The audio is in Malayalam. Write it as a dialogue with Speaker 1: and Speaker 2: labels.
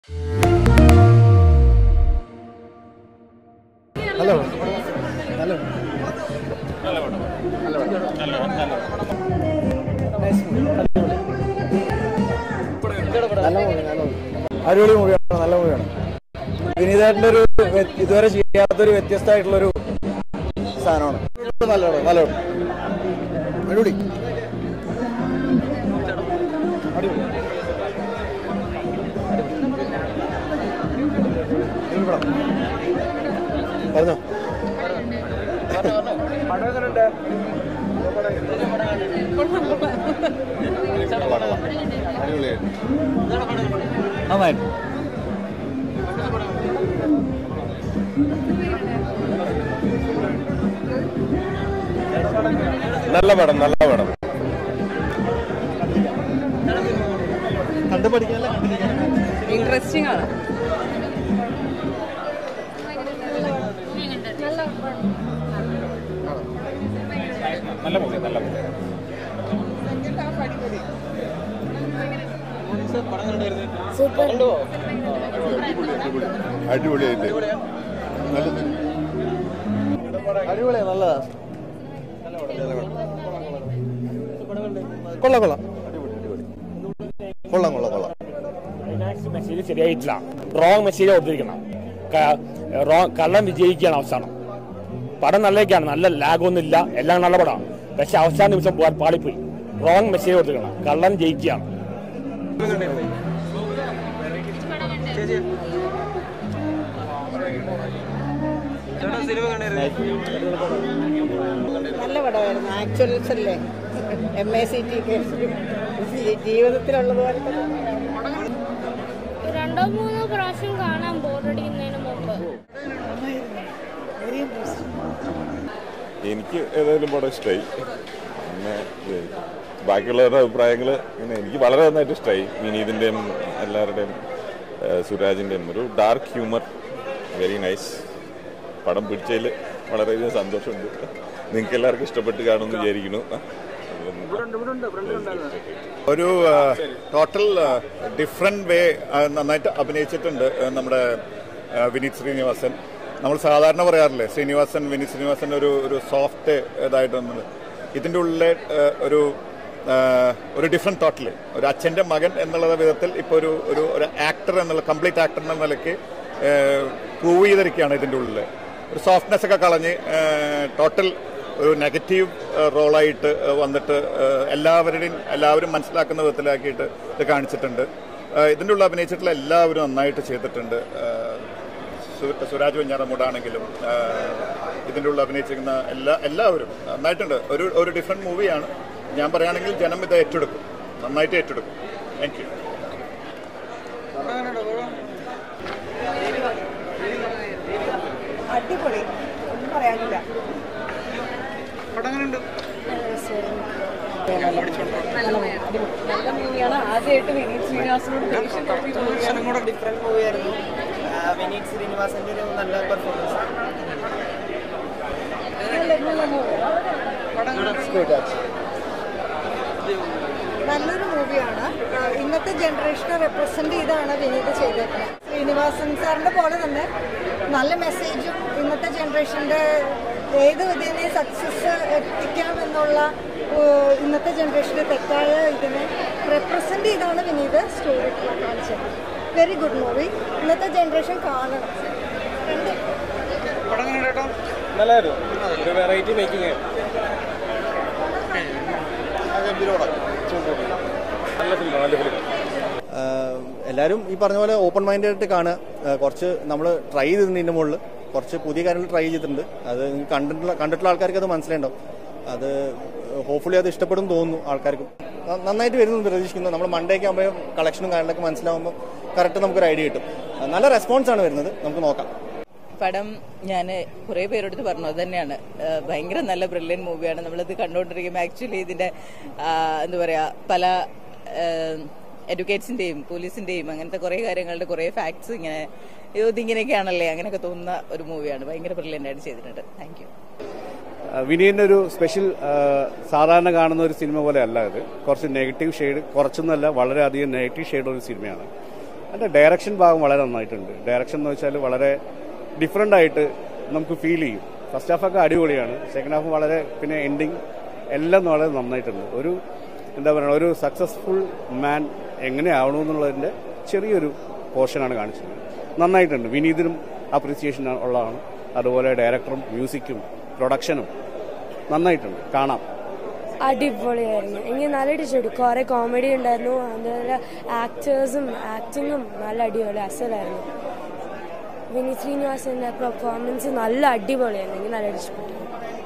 Speaker 1: ഹലോ ഹലോ നല്ല മൂവി നല്ല മൂവി അടിപൊളി മൂവിയാണ് നല്ല മൂവിയാണ് വിനീതേട്ടൻ്റെ ഒരു വ്യ- ഇതുവരെ ചെയ്യാത്തൊരു വ്യത്യസ്തമായിട്ടുള്ളൊരു സാധനമാണ് നല്ല പടം, നല്ല പടം. അടിപൊളി അടിപൊളി അടിപൊളി പടം. പറഞ്ഞോ പടം എങ്ങനെയുണ്ട് നന്നായിട്ട്
Speaker 2: നല്ല പടം നല്ല പടം
Speaker 1: കണ്ടു പഠിക്കാനല്ല കണ്ടിരിക്കാൻ
Speaker 3: ഇൻട്രസ്റ്റിംഗ് ആണ്
Speaker 2: നല്ല മൂവി നല്ല മൂവി
Speaker 4: അടിപൊളിയായിട്ട്
Speaker 1: അടിപൊളിയാ നല്ലതാ കൊള്ളാം കൊള്ളാം കൊള്ളാം കൊള്ളാം കൊള്ളാം
Speaker 5: മെസ്സേജ് ശരിയായിട്ടില്ല റോങ് മെസ്സേജ് കൊടുത്തിരിക്കണം ക- റോങ് കള്ളം വിജയിക്കുകയാണ് അവസാനം പടം നല്ലതൊക്കെയാണ് നല്ല ലാഗൊന്നും ഇല്ല എല്ലാം നല്ല പടമാണ് പക്ഷെ അവസാന നിമിഷം പോകാൻ പാളിപ്പോയി റോങ് മെസ്സേജ് കൊടുത്തിരിക്കണം കള്ളം ജയിക്കുകയാണ്
Speaker 3: നല്ല പടമായിരുന്നു ആക്ച്വൽസ് അല്ലേ എം എ സി ടി ജീവിതത്തിലുള്ളത് പോലെ
Speaker 6: രണ്ടോ മൂന്നോ പ്രാവശ്യം കാണാൻ ബോറടിക്കുന്നതിന് മുമ്പ്
Speaker 4: എനിക്ക് ഏതായാലും പടം ഇഷ്ടമായി പിന്നെ ഇത് ബാക്കിയുള്ളവരുടെ അഭിപ്രായങ്ങൾ ഇങ്ങനെ എനിക്ക് വളരെ നന്നായിട്ട് ഇഷ്ടമായി വിനീതിൻ്റെയും എല്ലാവരുടെയും ഏഹ്, സുരാജിൻ്റെയും ഒരു ഡാർക്ക് ഹ്യൂമർ വെരി നൈസ് പടം പിടിച്ചതിൽ വളരെയധികം സന്തോഷമുണ്ട് നിങ്ങൾക്ക് എല്ലാവർക്കും ഇഷ്ടപ്പെട്ട് കാണുമെന്ന് വിചാരിക്കുന്നു
Speaker 7: ഒരു ടോട്ടൽ ഡിഫറെൻറ്റ് വേ നന്നായിട്ട് അഭിനയിച്ചിട്ടുണ്ട് ആ, നമ്മുടെ ആ, വിനീത് ശ്രീനിവാസൻ നമ്മൾ സാധാരണ പറയാറില്ലേ ശ്രീനിവാസൻ വിനീത് ശ്രീനിവാസൻ ഒരു ഒരു സോഫ്റ്റ് ഇതായിട്ടൊന്നും ഇതിൻ്റെ ഉള്ളിലെ ആ, ഒരു ആ, ഒരു ഡിഫറെൻറ്റ് ടോട്ടൽ ഒരു അച്ഛൻ്റെ മകൻ എന്നുള്ള വിധത്തിൽ ഇപ്പോൾ ഒരു ഒരു ഒരു ആക്ടർ എന്നുള്ള കംപ്ലീറ്റ് ആക്ടർ എന്ന നിലയ്ക്ക് പ്രൂവ് ചെയ്തിരിക്കുകയാണ് ഇതിൻ്റെ ഉള്ളിൽ ഒരു സോഫ്റ്റ്നെസ് ഒക്കെ കളഞ്ഞ് ടോട്ടൽ ഒരു നെഗറ്റീവ് റോളായിട്ട് വന്നിട്ട് ഏഹ്, എല്ലാവരുടെയും എല്ലാവരും മനസ്സിലാക്കുന്ന വിധത്തിലാക്കിയിട്ട് ഇത് കാണിച്ചിട്ടുണ്ട് ഏഹ്, ഇതിൻ്റെ ഉള്ള അഭിനയിച്ചിട്ടുള്ള എല്ലാവരും നന്നായിട്ട് ചെയ്തിട്ടുണ്ട് ഏഹ്, സു- സുരാജ് വെഞ്ഞാറമൂടാണെങ്കിലും ഇതിൻ്റെ ഉള്ള അഭിനയിച്ചിരിക്കുന്ന എല്ലാ എല്ലാവരും നന്നായിട്ടുണ്ട് ഒരു ഒരു ഡിഫറെൻറ്റ് മൂവിയാണ് ഞാൻ പറയുകയാണെങ്കിൽ ജനം ഇത് ഏറ്റെടുക്കും നന്നായിട്ട് ഏറ്റെടുക്കും താങ്ക് യു
Speaker 3: അടിപൊളി ഒന്നും പറയാനില്ല നല്ല മൂവിയാണ് ആദ്യമായിട്ട് വിനീത് ശ്രീനിവാസനോട് ദേഷ്യം തോന്നിയ മൂവിയാണ്
Speaker 1: ഡിഫറെന്റ് മൂവിയായിരുന്നു വിനീത് ശ്രീനിവാസന്റെ ഒരു നല്ല പെർഫോമൻസ്
Speaker 3: നല്ലൊരു മൂവിയാണ് ഇന്നത്തെ ജനറേഷനെ റെപ്രസെന്റ് ചെയ്താണ് വിനീത് ചെയ്തേക്കുന്നത് ശ്രീനിവാസൻ സാറിന്റെ പോലെ തന്നെ നല്ല മെസ്സേജും ഇന്നത്തെ ജനറേഷന്റെ ഏത് വിധേനെ സക്സസ് എത്തിക്കാം എന്നുള്ള ഏഹ്, ഇന്നത്തെ ജനറേഷന്റെ തെറ്റായ ഇതിനെ റെപ്രസെന്റ് ചെയ്താണ് വിനീത് സ്റ്റോറി കാണിച്ചത് വെരി ഗുഡ് മൂവി ഇന്നത്തെ ജനറേഷൻ കാണണം രണ്ട്
Speaker 2: നല്ലതായിരുന്നു ഒരു വെറൈറ്റി മേക്കിംഗ് നല്ല ഫിലിം നല്ല ഫിലിം
Speaker 1: എല്ലാവരും ഈ പറഞ്ഞ പോലെ ഓപ്പൺ മൈൻഡ് ആയിട്ട് കാണുക ആ, കുറച്ച് നമ്മൾ ട്രൈ ചെയ്തിട്ടുണ്ട് ഇതിൻ്റെ മുകളിൽ കുറച്ച് പുതിയ കാര്യങ്ങൾ ട്രൈ ചെയ്തിട്ടുണ്ട് അത് കണ്ടിട്ടുള്ള കണ്ടിട്ടുള്ള ആൾക്കാർക്ക് അത് മനസ്സിലായിട്ടുണ്ടാവും അത് ഹോപ്പ്ഫുള്ളി അത് ഇഷ്ടപ്പെടും തോന്നുന്നു ആൾക്കാർക്ക് ന- നന്നായിട്ട് വരുന്നു പ്രതീക്ഷിക്കുന്നു നമ്മൾ മൺഡേ ഒക്കെ ആകുമ്പോൾ കളക്ഷനും കാര്യങ്ങളൊക്കെ മനസ്സിലാവുമ്പോൾ കറക്റ്റ് നമുക്കൊരു ഐഡിയ കിട്ടും നല്ല റെസ്പോൺസ് ആണ് വരുന്നത് നമുക്ക് നോക്കാം
Speaker 8: പടം ഞാൻ കുറേ പേരോട് പറഞ്ഞു അത് തന്നെയാണ് ആ, ഭയങ്കര നല്ല ബ്രില്യൻ മൂവിയാണ് നമ്മളിത് കണ്ടുകൊണ്ടിരിക്കുമ്പോൾ ആക്ച്വലി ഇതിന്റെ ആ, എന്താ പറയാ പല എഡ്യൂക്കേറ്റ്സിന്റെയും പോലീസിന്റെയും അങ്ങനത്തെ കുറേ കാര്യങ്ങളുടെ കുറേ ഫാക്ട്സ് ഇങ്ങനെ അയ്യോ, ഇതിങ്ങനെയൊക്കെയാണല്ലേ അങ്ങനെയൊക്കെ തോന്നുന്ന ഒരു മൂവിയാണ് ഭയങ്കര ബ്രില്യൻ്റ് ആയിട്ട് ചെയ്തിട്ടുണ്ട് താങ്ക് യു
Speaker 9: വിനീതിൻ്റെ ഒരു സ്പെഷ്യൽ ആ, സാധാരണ കാണുന്ന ഒരു സിനിമ പോലെ അല്ല ഇത് കുറച്ച് നെഗറ്റീവ് ഷെയ്ഡ് കുറച്ചൊന്നല്ല വളരെയധികം നെഗറ്റീവ് ഷെയ്ഡ് ഒരു സിനിമയാണ് അതിൻ്റെ ഡയറക്ഷൻ ഭാഗം വളരെ നന്നായിട്ടുണ്ട് ഡയറക്ഷൻ എന്ന് വെച്ചാൽ വളരെ ഡിഫറെൻ്റ് ആയിട്ട് നമുക്ക് ഫീൽ ചെയ്യും ഫസ്റ്റ് ഹാഫൊക്കെ അടിപൊളിയാണ് സെക്കൻഡ് ഹാഫ് വളരെ പിന്നെ എൻഡിങ് എല്ലാം വളരെ നന്നായിട്ടുണ്ട് ഒരു എന്താ പറയുക ഒരു സക്സസ്ഫുൾ മാൻ എങ്ങനെയാവണമെന്നുള്ളതിൻ്റെ ചെറിയൊരു പോർഷനാണ് കാണിച്ചത് നന്നായിട്ടുണ്ട് വിനീതിനും അപ്രിസിയേഷൻ ഉള്ളതാണ് അതുപോലെ ഡയറക്ടറും മ്യൂസിക്കും പ്രൊഡക്ഷനും നന്നായിട്ടുണ്ട് കാണാം
Speaker 6: അടിപൊളിയായിരുന്നു എനിക്ക് നല്ല ഇഷ്ടപ്പെട്ടു കുറെ കോമഡി ഉണ്ടായിരുന്നു അതുപോലെ ആക്ടേഴ്സും ആക്ടിങ്ങും നല്ല അടിപൊളി അസലായിരുന്നു വിനീത് ശ്രീനിവാസന്റെ പെർഫോമൻസ് നല്ല അടിപൊളിയായിരുന്നു എനിക്ക് നല്ല ഇഷ്ടപ്പെട്ടു